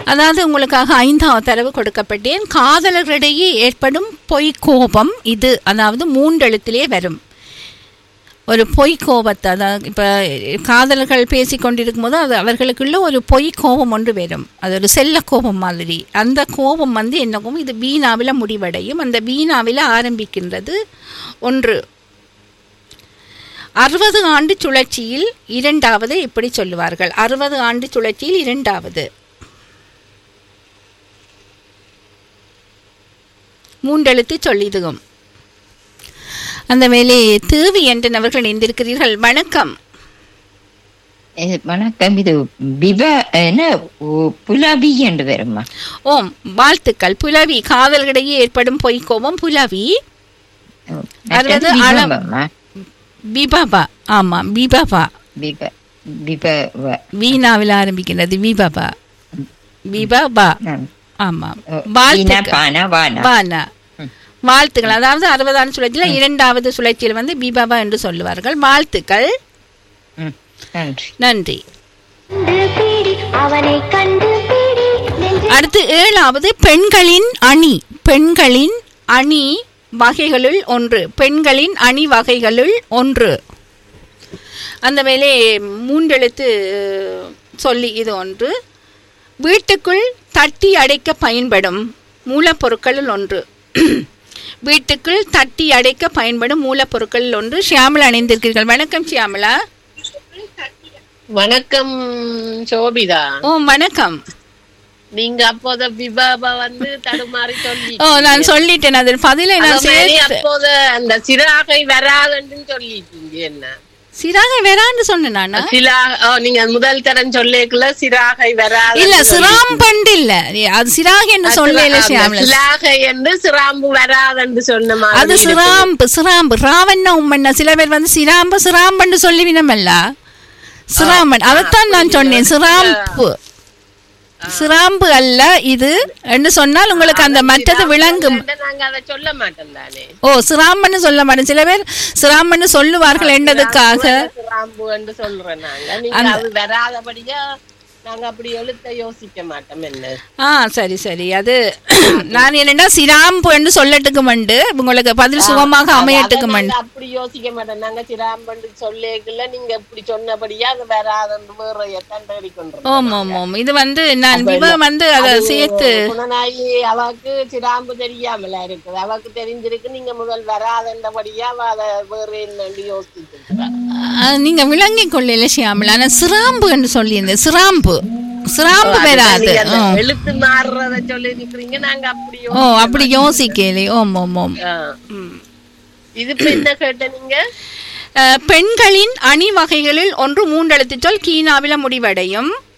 அதாவது உங்களுக்காக ஐந்தாவது தரவு கொடுக்கப்பட்டேன் காதலர்களிடையே ஏற்படும் பொய் கோபம் இது அதாவது மூன்றெழுத்திலே வரும் ஒரு பொய் கோபத்தை அதாவது இப்போ காதலர்கள் பேசி கொண்டிருக்கும் போது அது அவர்களுக்குள்ள ஒரு பொய் கோபம் ஒன்று வரும் அது ஒரு செல்ல கோபம் மாதிரி அந்த கோபம் வந்து என்னகும் இது வீணாவில் முடிவடையும் அந்த வீணாவில் ஆரம்பிக்கின்றது ஒன்று அறுபது ஆண்டு சுழற்சியில் இரண்டாவது இப்படி சொல்லுவார்கள் அறுபது ஆண்டு சுழற்சியில் இரண்டாவது மூன்றெழுத்து சொல்லிதுகும் அந்த வேலை தேவி என்று அவர்கள் இணைந்திருக்கிறீர்கள் வணக்கம் Eh, வணக்கம் இது விவ என்ன உ- புலவி என்று வருமா ஓம் வாழ்த்துக்கள் புலவி காதல்களிடையே ஏற்படும் பொய்க்கோபம் புலவி அறுபது அளம். விபவமா பிபாபா ஆமா பிபாபா விப விபவ வீணாவில் ஆரம்பிக்கின்றது விபாபா விபாபா ம். ஆமா ஓ, வீணா, வாழ்த்துக்கள் பானா வானா வானா வாழ்த்துக்கள் அதாவது அறுபதாம் சுழற்சியில் இரண்டாவது சுழற்சியில் வந்து பிபாபா என்று சொல்லுவார்கள் வாழ்த்துக்கள் ம், நன்றி நன்றி கண்டுபிடி அவனை கண்டுபிடி நெஞ்சில் அடுத்து ஏழாவது பெண்களின் அணி பெண்களின் அணி வகைகளுள் ஒன்று பெண்களின் அணி வகைகளுள் ஒன்று அந்த வேலை மூன்றெழுத்து சொல்லி இது ஒன்று வீட்டுக்குள் தட்டி அடைக்க பயன்படும் மூலப்பொருட்களில் ஒன்று வீட்டுக்குள் தட்டி அடைக்க பயன்படும் மூலப்பொருட்களில் ஒன்று ஷியாமலா அணிந்திருக்கிறீர்கள் வணக்கம் ஷியாமலா வணக்கம் சோபிதா ஓ வணக்கம் நீங்க அப்போத விபாபா வந்து தடுமாறி சொல்லி ஓ நான் சொல்லிட்டேன் அது பதிலை நான் சேர்த்து அப்போத அந்த சிறாகை வராதுன்னு சொல்லிட்டீங்க என்ன சிராகை வேறான்னு சொன்னேன் நானா சிலா ஓ, நீங்க முதல் தரம் சொல்லிக்கல சிறாகை வராது இல்ல சிராம்பண்டு இல்ல அது சிராக என்று சொல்லல ஷியாமலா சிலாகை என்று சிராம்பு வராதுன்னு சொன்ன மாதிரி அது இருக்கு. சிராம்பு சிராம்பு ராவண்ணா உம்மண்ணா சில பேர் வந்து சிராம்பு சிராம்பண்டு சொல்லிவினமல்ல சிராமன் அதைத்தான் நான் சொன்னேன் சிராம்பு சிராம்பு அல்ல இது என்று சொன்னால் உங்களுக்கு அந்த மற்றது விளங்கும் இல்ல, நாங்க அதை சொல்ல மாட்டோம் தானே ஓ சிராம்பன்னு சொல்ல மாட்டேன் சில பேர் சிராம்பன்னு சொல்லுவார்கள் என்றதுக்காக சிராம்பு என்று சொல்றோம் நாங்க நீங்க அது வராதபடியா நாங்க அப்படி எழுத்த யோசிக்க மாட்டோம் என்ன ஆ சரி சரி அது நான் என்னன்னா சிராம்பு என்று சொல்லட்டுக்கு மண்டு உங்களுக்கு பதில் சுகமாக அமையட்டுக்கு அத மண்டு நாங்க அப்படி யோசிக்க மாட்டோம் நாங்க சிராம்பண்டு சொல்லேக்குள்ள நீங்க இப்படி சொன்னபடியா அது வராதுன்னு வேற கண்டறி கொண்டு ஓம் ஓம் ஓம் இது வந்து நான் விவ வந்து அதை சேர்த்து குணநாயகி அவக்கு சிராம்பு தெரியாமல இருக்குது அவக்கு தெரிஞ்சிருக்கு நீங்க முதல் வராதபடியா அவ அதை வேற என்னன்னு யோசிச்சிருக்கிறா ஆ, நீங்க விளங்கிக் கொள்ளல ஷியாமலா நான் சிராம்பு என்று சொல்லியிருந்தேன் சிராம்பு சிராம்பு பெறாது நீங்க அந்த ஓ. எழுத்து மாறுறத சொல்லி இருக்கிறீங்க நாங்க அப்படி ஓ அப்படி யோசிக்கலே ஓம் ஓம் ஓம் ஆ. இது இப்ப என்ன கேட்ட நீங்க அஹ், பெண்களின் அணி வகைகளில் ஒன்று மூன்றெழுத்து சொல் கீனாவில முடிவடையும்